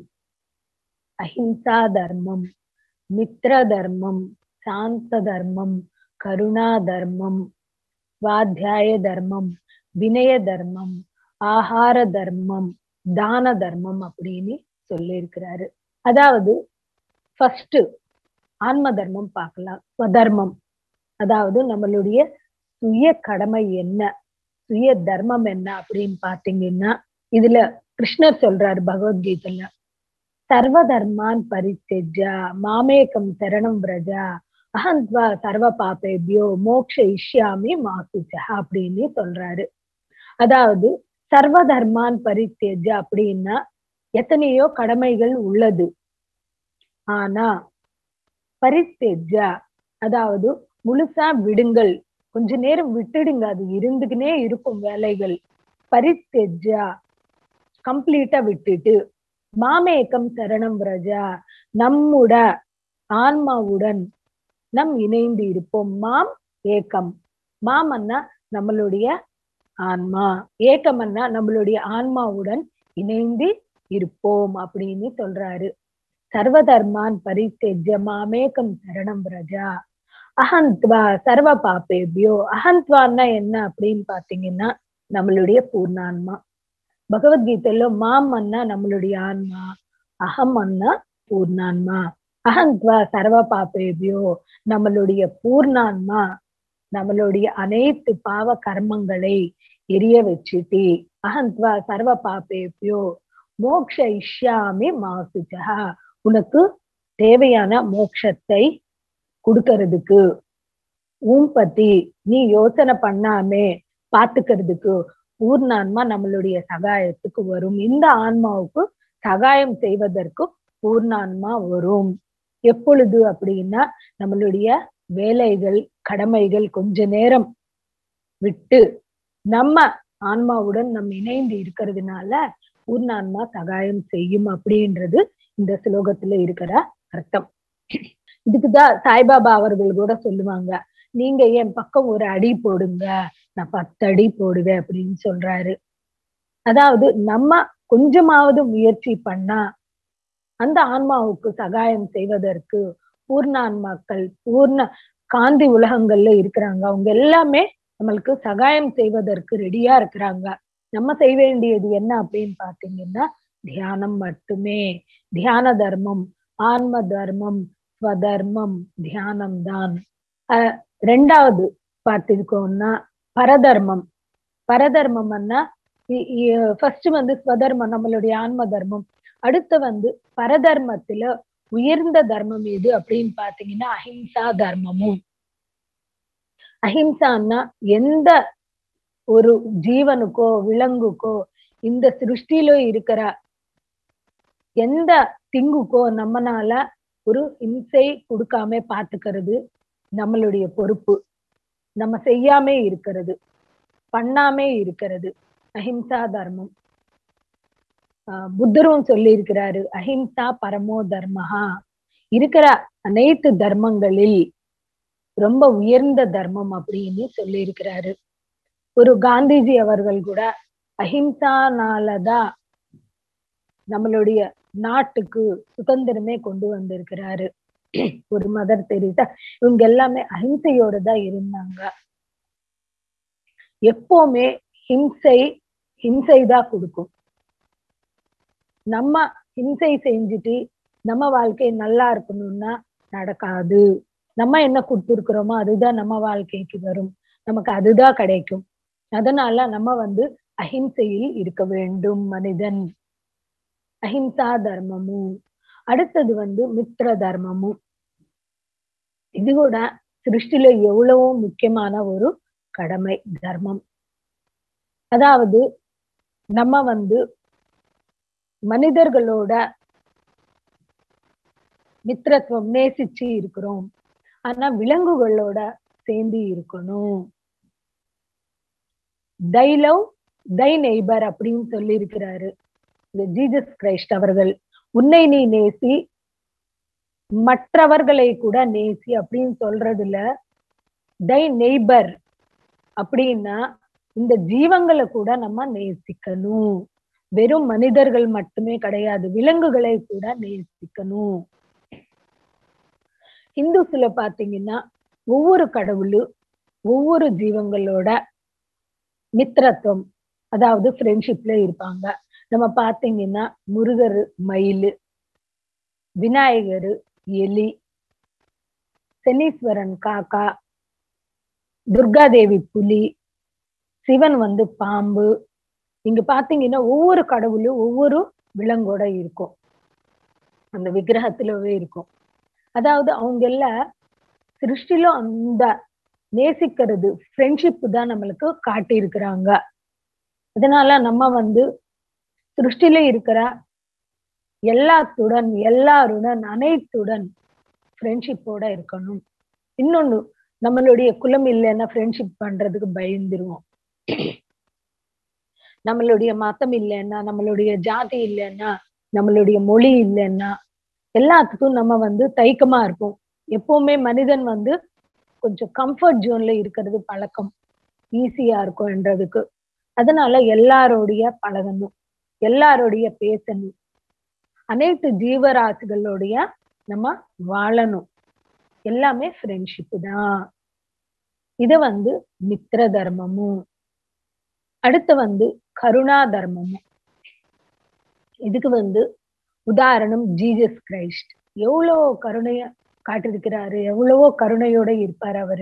அஹிம்சா தர்மம் மித்ர தர்மம் சாந்த தர்மம் கருணா தர்மம் சுவாத்தியாய தர்மம் வினய தர்மம் ஆகார தர்மம் தான தர்மம் அப்படின்னு சொல்லி இருக்கிறாரு அதாவது ஃபர்ஸ்ட் ஆன்ம தர்மம் பார்க்கலாம் ஸ்வதர்மம் அதாவது நம்மளுடைய சுய கடமை என்ன சுய தர்மம் என்ன அப்படின்னு பாத்தீங்கன்னா இதுல கிருஷ்ணர் சொல்றாரு பகவத்கீதையில சர்வ தர்மான் பரித்தெஜா மாமேகம் சரணம் பிரஜா அகந்த்வா சர்வ பாப்பேபியோ மோக்ஷ இஷ்யாமி மாசுச்சா அப்படின்னு சொல்றாரு அதாவது சர்வ தர்மான் பரித்தேஜ அப்படின்னா எத்தனையோ கடமைகள் உள்ளது ஆனா பரித்தெஜா அதாவது முழுசா விடுங்கள் கொஞ்ச நேரம் விட்டுடுங்க அது இருந்துக்கினே இருக்கும் வேலைகள் பரித்தெஜா கம்ப்ளீட்டா விட்டுட்டு மாமேக்கம் சரணம் பிரஜா நம்முட ஆன்மாவுடன் நம் இணைந்து இருப்போம் மாம் ஏக்கம் மாம் அண்ணா நம்மளுடைய ஆன்மா ஏக்கம் அண்ணா நம்மளுடைய ஆன்மாவுடன் இணைந்து இருப்போம் அப்படின்னு சொல்றாரு சர்வதர்மான் பரித்தெஜ மாமேக்கம் சரணம் பிரஜா அகந்த்வா சர்வ பாப்பேபியோ அகந்த்வான்னா என்ன அப்படின்னு பாத்தீங்கன்னா நம்மளுடைய பூர்ணான்மா பகவத்கீதையில மாம் அண்ணா நம்மளுடைய ஆன்மா அகம் அண்ணா பூர்ணான்மா அகந்த்வா சர்வ பாப்பேபியோ நம்மளுடைய பூர்ணான்மா நம்மளுடைய அனைத்து பாவ கர்மங்களை எரிய வச்சுட்டு அகந்த்வா சர்வ பாப்பேபியோ மோக்ஷ இஷ்யாமி மாசுஜா உனக்கு தேவையான மோட்சத்தை கொடுக்கறதுக்கு உன் பத்தி நீ யோசனை பண்ணாமே பாத்துக்கிறதுக்கு பூர்ணான்மா நம்மளுடைய சகாயத்துக்கு வரும் இந்த ஆன்மாவுக்கு சகாயம் செய்வதற்கு பூர்ணான்மா வரும் எப்பொழுது அப்படின்னா நம்மளுடைய வேலைகள் கடமைகள் கொஞ்ச நேரம் விட்டு நம்ம ஆன்மாவுடன் நம்ம இணைந்து இருக்கிறதுனால பூர்ணான்மா சகாயம் செய்யும் அப்படின்றது இந்த ஸ்லோகத்துல இருக்கிற அர்த்தம் இதுக்குதான் சாய்பாபா அவர்கள் கூட சொல்லுவாங்க நீங்க என் பக்கம் ஒரு அடி போடுங்க நான் பத்து அடி போடுவேன் அப்படின்னு சொல்றாரு அதாவது நம்ம கொஞ்சமாவது முயற்சி பண்ணா அந்த ஆன்மாவுக்கு சகாயம் செய்வதற்கு பூர்ணான்மாக்கள் பூர்ண காந்தி உலகங்கள்ல இருக்கிறாங்க அவங்க எல்லாமே நம்மளுக்கு சகாயம் செய்வதற்கு ரெடியா இருக்கிறாங்க நம்ம செய்ய வேண்டியது என்ன அப்படின்னு பாத்தீங்கன்னா தியானம் மட்டுமே தியான தர்மம் ஆன்ம தர்மம் ஸ்வதர்மம் தியானம் தான் அஹ் ரெண்டாவது பார்த்திருக்கோம்னா பரதர்மம் பரதர்மம்னா ஃபர்ஸ்ட் வந்து ஸ்வதர்மம் நம்மளுடைய ஆன்ம தர்மம் அடுத்து வந்து பரதர்மத்துல உயர்ந்த தர்மம் எது அப்படின்னு பாத்தீங்கன்னா அஹிம்சா தர்மமும் அஹிம்சான்னா எந்த ஒரு ஜீவனுக்கோ விலங்குக்கோ இந்த சிருஷ்டியில இருக்கிற எந்த திங்குக்கோ நம்மனால ஒரு இம்சை கொடுக்காம பாத்துக்கிறது நம்மளுடைய பொறுப்பு நம்ம செய்யாமே இருக்கிறது பண்ணாமே இருக்கிறது அஹிம்சா தர்மம் ஆஹ் புத்தரும் சொல்லி இருக்கிறாரு அஹிம்சா பரமோ தர்மஹா இருக்கிற அனைத்து தர்மங்களில் ரொம்ப உயர்ந்த தர்மம் அப்படின்னு சொல்லி இருக்கிறாரு ஒரு காந்திஜி அவர்கள் கூட அஹிம்சானாலதான் நம்மளுடைய நாட்டுக்கு சுதந்திரமே கொண்டு வந்திருக்கிறாரு ஒரு மதர் தெரியுதா இவங்க எல்லாமே அஹிம்சையோட தான் இருந்தாங்க எப்பவுமே ஹிம்சை ஹிம்சை தான் கொடுக்கும் நம்ம ஹிம்சை செஞ்சுட்டு நம்ம வாழ்க்கை நல்லா இருக்கணும்னா நடக்காது நம்ம என்ன கொடுத்துருக்குறோமோ அதுதான் நம்ம வாழ்க்கைக்கு வரும் நமக்கு அதுதான் கிடைக்கும் அதனால நம்ம வந்து அஹிம்சையில் இருக்க வேண்டும் மனிதன் அஹிம்சா தர்மமும் அடுத்தது வந்து மித்ர தர்மமும் இது கூட சிருஷ்டில எவ்வளவோ முக்கியமான ஒரு கடமை தர்மம் அதாவது நம்ம வந்து மனிதர்களோட மித்திரத்துவம் நேசிச்சு இருக்கிறோம் ஆனா விலங்குகளோட சேர்ந்து இருக்கணும் தை லவ் தை நெய்பர் அப்படின்னு சொல்லி இருக்கிறாரு இந்த ஜீசஸ் கிரைஸ்ட் அவர்கள் உன்னை நீ நேசி மற்றவர்களை கூட நேசி அப்படின்னு சொல்றதுல தை நெய்பர் அப்படின்னா இந்த ஜீவங்களை கூட நம்ம நேசிக்கணும் வெறும் மனிதர்கள் மட்டுமே கிடையாது விலங்குகளை கூட நேசிக்கணும் இந்துஸ்ல பாத்தீங்கன்னா ஒவ்வொரு கடவுளு ஒவ்வொரு ஜீவங்களோட மித்திரத்துவம் அதாவது ஃப்ரெண்ட்ஷிப்ல இருப்பாங்க நம்ம பாத்தீங்கன்னா முருகர் மயில் விநாயகர் எலி சனீஸ்வரன் காக்கா துர்காதேவி புலி சிவன் வந்து பாம்பு இங்க பாத்தீங்கன்னா ஒவ்வொரு கடவுளும் ஒவ்வொரு விலங்கோட இருக்கும் அந்த விக்கிரகத்திலவே இருக்கும் அதாவது அவங்க எல்லாம் சிருஷ்டிலும் அந்த நேசிக்கிறது ஃப்ரெண்ட்ஷிப் தான் நம்மளுக்கு காட்டி இருக்கிறாங்க அதனால நம்ம வந்து சிருஷ்டில இருக்கிற எல்லாத்துடன் எல்லாருடன் அனைத்துடன் ஃப்ரெண்ட்ஷிப்போட இருக்கணும் இன்னொன்னு நம்மளுடைய குலம் இல்லைன்னா ஃப்ரெண்ட்ஷிப் பண்றதுக்கு பயந்துருவோம் நம்மளுடைய மதம் இல்லைன்னா நம்மளுடைய ஜாதி இல்லைன்னா நம்மளுடைய மொழி இல்லைன்னா எல்லாத்துக்கும் நம்ம வந்து தைக்கமா இருக்கும் எப்பவுமே மனிதன் வந்து கொஞ்சம் கம்ஃபர்ட் ஜோன்ல இருக்கிறது பழக்கம் ஈஸியா இருக்கும்ன்றதுக்கு அதனால எல்லாரோடைய பழகணும் எல்லாரோடைய பேசணும் அனைத்து ஜீவராசிகளோடைய நம்ம வாழணும் எல்லாமே ஃப்ரெண்ட்ஷிப் தான் இத வந்து மித்திர தர்மமும் அடுத்து வந்து கருணா தர்மமும் இதுக்கு வந்து உதாரணம் ஜீசஸ் கிரைஸ்ட் எவ்வளோ கருணைய காட்டிருக்கிறாரு எவ்வளவோ கருணையோட இருப்பாரு அவரு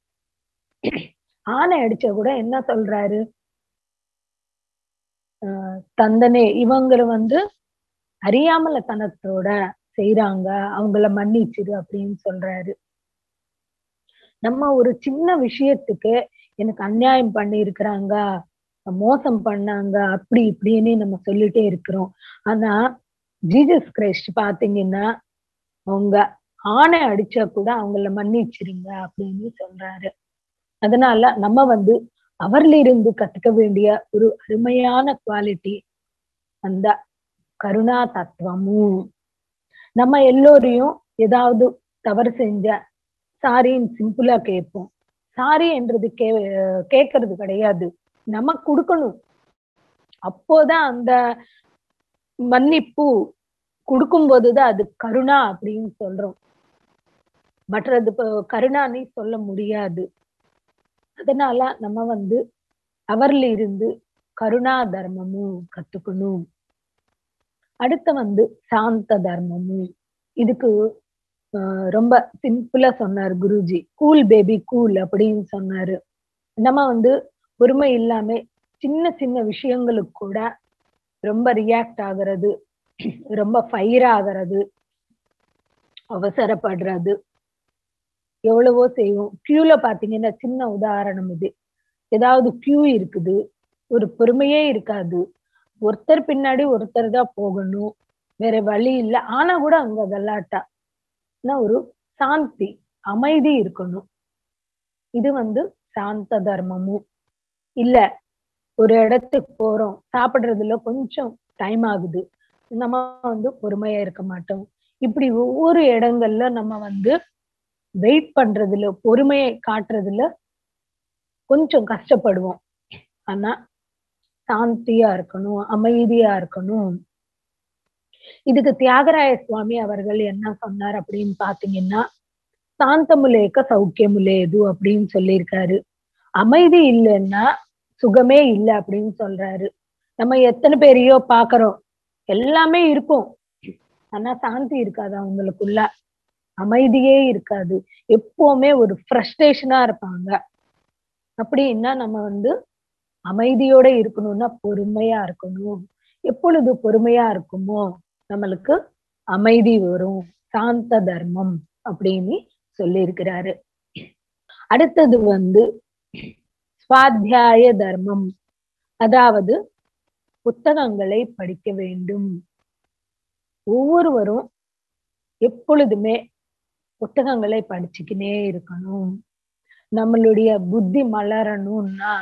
ஆனை அடிச்ச கூட என்ன சொல்றாரு ஆஹ் தந்தனே இவங்க வந்து அறியாமல தனத்தோட செய்யறாங்க அவங்கள மன்னிச்சிரு அப்படின்னு சொல்றாரு நம்ம ஒரு சின்ன விஷயத்துக்கு எனக்கு அநியாயம் பண்ணி இருக்கிறாங்க மோசம் பண்ணாங்க அப்படி இப்படின்னு நம்ம சொல்லிட்டே இருக்கிறோம் ஆனா ஜீசஸ் கிரைஸ்ட் பாத்தீங்கன்னா அவங்க ஆணை அடிச்சா கூட அவங்கள மன்னிச்சிருங்க அப்படின்னு சொல்றாரு அதனால நம்ம வந்து அவர்ல இருந்து கத்துக்க வேண்டிய ஒரு அருமையான குவாலிட்டி அந்த கருணா தத்துவமும் நம்ம எல்லோரையும் ஏதாவது தவறு செஞ்ச சாரின்னு சிம்பிளா கேட்போம் சாரி என்றது கே கேட்கறது கிடையாது நம்ம கொடுக்கணும் அப்போதான் அந்த மன்னிப்பு கொடுக்கும்போதுதான் அது கருணா அப்படின்னு சொல்றோம் மற்றது கருணான்னு சொல்ல முடியாது அதனால நம்ம வந்து அவர்ல இருந்து கருணா தர்மமும் கத்துக்கணும் அடுத்த வந்து சாந்த தர்மமும் இதுக்கு ரொம்ப சிம்பிளா சொன்னார் குருஜி கூல் பேபி கூல் அப்படின்னு சொன்னாரு நம்ம வந்து பொறுமை இல்லாம சின்ன சின்ன விஷயங்களுக்கு கூட ரொம்ப ரியாக்ட் ஆகுறது ரொம்ப ஃபயர் ஆகுறது அவசரப்படுறது எவ்வளவோ செய்வோம் கியூல பாத்தீங்கன்னா சின்ன உதாரணம் இது ஏதாவது கியூ இருக்குது ஒரு பொறுமையே இருக்காது ஒருத்தர் பின்னாடி ஒருத்தர் தான் போகணும் வேற வழி இல்லை ஆனா கூட அங்க கல்லாட்டா ஒரு சாந்தி அமைதி இருக்கணும் இது வந்து சாந்த தர்மமும் இல்ல ஒரு இடத்துக்கு போறோம் சாப்பிடுறதுல கொஞ்சம் டைம் ஆகுது நம்ம வந்து பொறுமையா இருக்க மாட்டோம் இப்படி ஒவ்வொரு இடங்கள்ல நம்ம வந்து வெயிட் பண்றதுல பொறுமையை காட்டுறதுல கொஞ்சம் கஷ்டப்படுவோம் ஆனா சாந்தியா இருக்கணும் அமைதியா இருக்கணும் இதுக்கு தியாகராய சுவாமி அவர்கள் என்ன சொன்னார் அப்படின்னு பாத்தீங்கன்னா சாந்தமுலேக்க சௌக்கியமுலேது அப்படின்னு சொல்லியிருக்காரு அமைதி இல்லைன்னா சுகமே இல்லை அப்படின்னு சொல்றாரு நம்ம எத்தனை பேரையோ பாக்குறோம் எல்லாமே இருக்கும் ஆனா சாந்தி இருக்காது அவங்களுக்குள்ள அமைதியே இருக்காது எப்பவுமே ஒரு ஃப்ரஸ்ட்ரேஷனா இருப்பாங்க அப்படின்னா நம்ம வந்து அமைதியோட இருக்கணும்னா பொறுமையா இருக்கணும் எப்பொழுது பொறுமையா இருக்குமோ நம்மளுக்கு அமைதி வரும் சாந்த தர்மம் அப்படின்னு சொல்லி இருக்கிறாரு அடுத்தது வந்து சுவாத்தியாய தர்மம் அதாவது புத்தகங்களை படிக்க வேண்டும் ஒவ்வொருவரும் எப்பொழுதுமே புத்தகங்களை படிச்சுக்கினே இருக்கணும் நம்மளுடைய புத்தி மலரணும்னா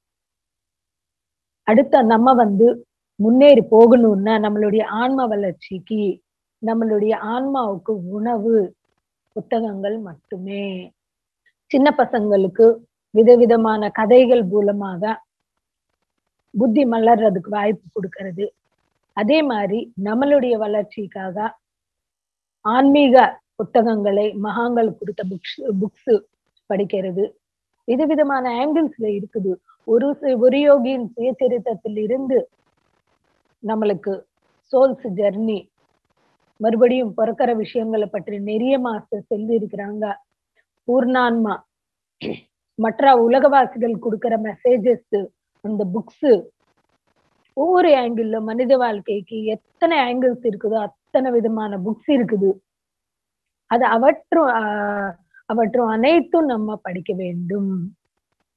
அடுத்த நம்ம வந்து முன்னேறி போகணும்னா நம்மளுடைய ஆன்ம வளர்ச்சிக்கு நம்மளுடைய ஆன்மாவுக்கு உணவு புத்தகங்கள் மட்டுமே சின்ன பசங்களுக்கு விதவிதமான கதைகள் மூலமாக புத்தி மலர்றதுக்கு வாய்ப்பு கொடுக்கறது அதே மாதிரி நம்மளுடைய வளர்ச்சிக்காக ஆன்மீக புத்தகங்களை மகாங்கள் கொடுத்த புக்ஸ் புக்ஸ் படிக்கிறது விதவிதமான ஆங்கிள்ஸ்ல இருக்குது ஒரு ஒரு யோகியின் சுயச்சரித்தத்தில் இருந்து நம்மளுக்கு சோல்ஸ் ஜெர்னி மறுபடியும் பிறக்கிற விஷயங்களை பற்றி நிறைய மாஸ்டர் சொல்லி இருக்கிறாங்க பூர்ணான்மா மற்ற உலகவாசிகள் கொடுக்கிற மெசேஜஸ் அந்த புக்ஸ் ஒவ்வொரு ஆங்கிள் மனித வாழ்க்கைக்கு எத்தனை ஆங்கிள்ஸ் இருக்குதோ அத்தனை விதமான புக்ஸ் இருக்குது அது அவற்றும் அவற்றும் அனைத்தும் நம்ம படிக்க வேண்டும்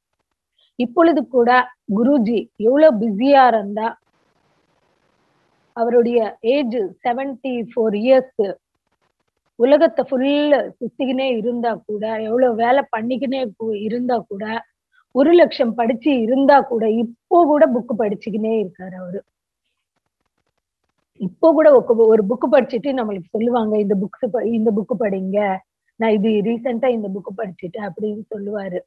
இப்பொழுது கூட குருஜி எவ்வளவு பிஸியா இருந்தா அவருடைய ஏஜ் செவன்டி ஃபோர் இயர்ஸ் உலகத்தை ஃபுல்ல சுத்திக்கினே இருந்தா கூட எவ்வளவு வேலை பண்ணிக்கினே கு- இருந்தா கூட ஒரு லட்சம் படிச்சு இருந்தா கூட இப்போ கூட புக் படிச்சுக்கினே இருக்காரு அவரு இப்போ கூட ஒரு- ஒரு புக் படிச்சுட்டு நம்மளுக்கு சொல்லுவாங்க இந்த புக்ஸ் இந்த புக் படிங்க நான் இது ரீசெண்டா இந்த புக் படிச்சுட்டேன் அப்படின்னு சொல்லுவாரு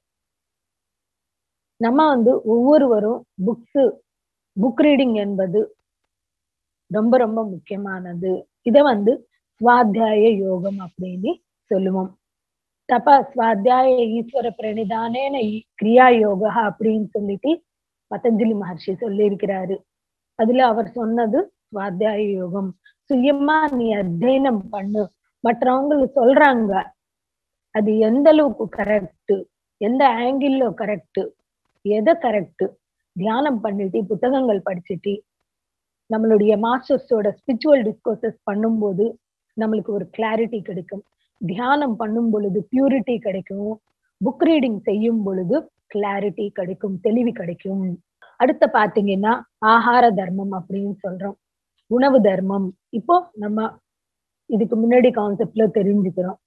நம்ம வந்து ஒவ்வொருவரும் புக்ஸ் புக் ரீடிங் என்பது ரொம்ப ரொம்ப முக்கியமானது இத வந்து ஸ்வாத்தியாய யோகம் அப்படின்னு சொல்லுவோம் தப ஸ்வாத்தியாய ஈஸ்வர பிரணிதானேன இ- கிரியா யோகா அப்படின்னு சொல்லிட்டு பதஞ்சலி மகர்ஷி சொல்லியிருக்கிறாரு அதுல அவர் சொன்னது ஸ்வாத்தியாய யோகம் சுயமா நீ அத்தியனம் பண்ணு மற்றவங்களுக்கு சொல்றாங்க அது எந்த அளவுக்கு கரெக்ட் எந்த ஆங்கிள் கரெக்ட் எதை கரெக்ட் தியானம் பண்ணிட்டு புத்தகங்கள் படிச்சுட்டு நம்மளுடைய மாஸ்டர்ஸோட ஸ்பிரிச்சுவல் டிஸ்கோர்சஸ் பண்ணும்போது நம்மளுக்கு ஒரு கிளாரிட்டி கிடைக்கும் தியானம் பண்ணும் பொழுது பியூரிட்டி கிடைக்கும் புக் ரீடிங் செய்யும் பொழுது கிளாரிட்டி கிடைக்கும் தெளிவு கிடைக்கும் அடுத்த பாத்தீங்கன்னா ஆகார தர்மம் அப்படின்னு சொல்றோம் உணவு தர்மம் இப்போ நம்ம இதுக்கு முன்னாடி கான்செப்ட்ல தெரிஞ்சுக்கிறோம்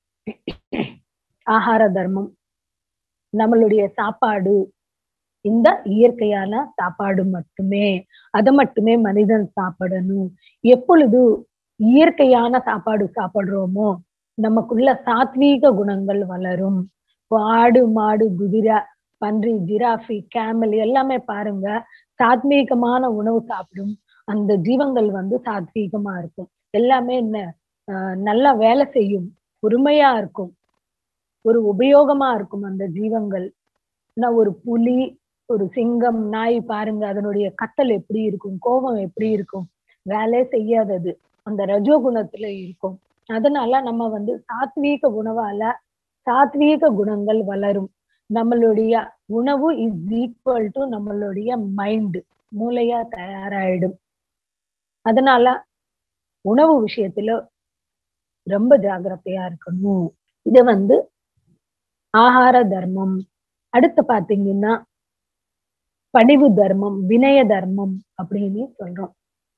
ஆகார தர்மம் நம்மளுடைய சாப்பாடு இந்த இயற்கையான சாப்பாடு மட்டுமே அதை மட்டுமே மனிதன் சாப்பிடணும் எப்பொழுது இயற்கையான சாப்பாடு சாப்பிடுறோமோ நமக்குள்ள சாத்வீக குணங்கள் வளரும் இப்போ ஆடு மாடு குதிரை பன்றி ஜிராஃபி கேமல் எல்லாமே பாருங்க சாத்வீகமான உணவு சாப்பிடும் அந்த ஜீவங்கள் வந்து சாத்வீகமா இருக்கும் எல்லாமே என்ன ஆஹ் நல்லா வேலை செய்யும் பொறுமையா இருக்கும் ஒரு உபயோகமா இருக்கும் அந்த ஜீவங்கள் நான் ஒரு புலி ஒரு சிங்கம் நாய் பாருங்க அதனுடைய கத்தல் எப்படி இருக்கும் கோபம் எப்படி இருக்கும் வேலையே செய்யாதது அந்த ரஜோகுணத்துல இருக்கும் அதனால நம்ம வந்து சாத்வீக உணவால சாத்வீக குணங்கள் வளரும் நம்மளுடைய உணவு இஸ் ஈக்குவல் டு நம்மளுடைய மைண்ட் மூளையா தயாராயிடும் அதனால உணவு விஷயத்துல ரொம்ப ஜாகிரதையா இருக்கணும் இது வந்து ஆகார தர்மம் அடுத்து பாத்தீங்கன்னா பணிவு தர்மம் வினய தர்மம் அப்படின்னு சொல்றோம்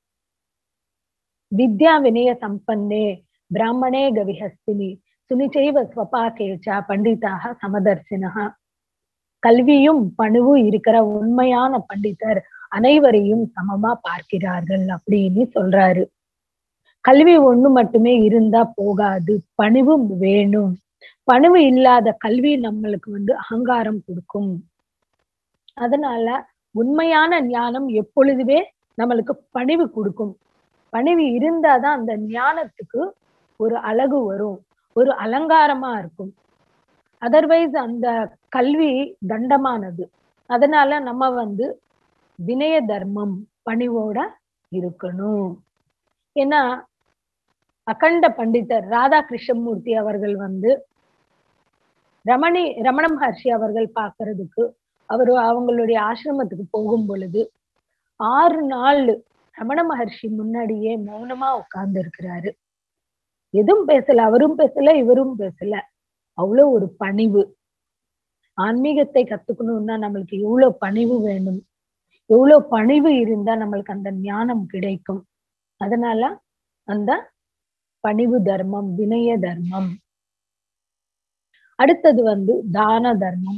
வித்யா வினய சம்பன்னே பிராமணே கவிஹஸ்தினி சுனிச்சைவ ஸ்வபாகேச்சா பண்டிதாக சமதர்சினஹா கல்வியும் பணிவும் இருக்கிற உண்மையான பண்டிதர் அனைவரையும் சமமா பார்க்கிறார்கள் அப்படின்னு சொல்றாரு கல்வி ஒண்ணு மட்டுமே இருந்தா போகாது பணிவும் வேணும் பணிவு இல்லாத கல்வி நம்மளுக்கு வந்து அகங்காரம் கொடுக்கும் அதனால உண்மையான ஞானம் எப்பொழுதுமே நம்மளுக்கு பணிவு கொடுக்கும் பணிவு இருந்தாதான் அந்த ஞானத்துக்கு ஒரு அழகு வரும் ஒரு அலங்காரமா இருக்கும் அதர்வைஸ் அந்த கல்வி தண்டமானது அதனால நம்ம வந்து வினய தர்மம் பணிவோட இருக்கணும் ஏன்னா அகண்ட பண்டிதர் ராதா கிருஷ்ணமூர்த்தி அவர்கள் வந்து ரமணி ரமண மகர்ஷி அவர்கள் பார்க்கறதுக்கு அவர் அவங்களுடைய ஆசிரமத்துக்கு போகும் பொழுது ஆறு நாள் ரமண மகர்ஷி முன்னாடியே மௌனமா உட்கார்ந்து இருக்கிறாரு எதுவும் பேசல அவரும் பேசல இவரும் பேசல அவ்வளவு ஒரு பணிவு ஆன்மீகத்தை கத்துக்கணும்னா நம்மளுக்கு எவ்வளவு பணிவு வேணும் எவ்வளவு பணிவு இருந்தா நம்மளுக்கு அந்த ஞானம் கிடைக்கும் அதனால அந்த பணிவு தர்மம் வினய தர்மம் அடுத்தது வந்து தான தர்மம்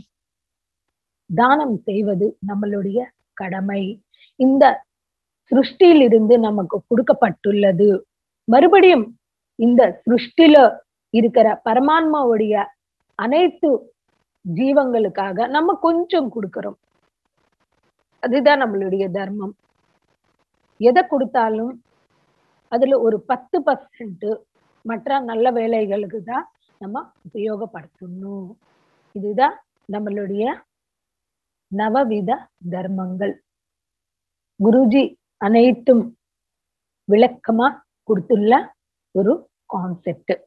தானம் செய்வது நம்மளுடைய கடமை இந்த சிருஷ்டியிலிருந்து நமக்கு கொடுக்கப்பட்டுள்ளது மறுபடியும் இந்த சிருஷ்டில இருக்கிற பரமாத்மாவுடைய அனைத்து ஜீவங்களுக்காக நம்ம கொஞ்சம் கொடுக்கிறோம் அதுதான் நம்மளுடைய தர்மம் எதை கொடுத்தாலும் அதுல ஒரு பத்து பர்சன்ட் மற்ற நல்ல வேலைகளுக்கு தான் நம்ம உபயோகப்படுத்தணும் இதுதான் நம்மளுடைய நவவித தர்மங்கள் குருஜி அனைத்தும் விளக்கமா கொடுத்துள்ள ஒரு கான்செப்ட்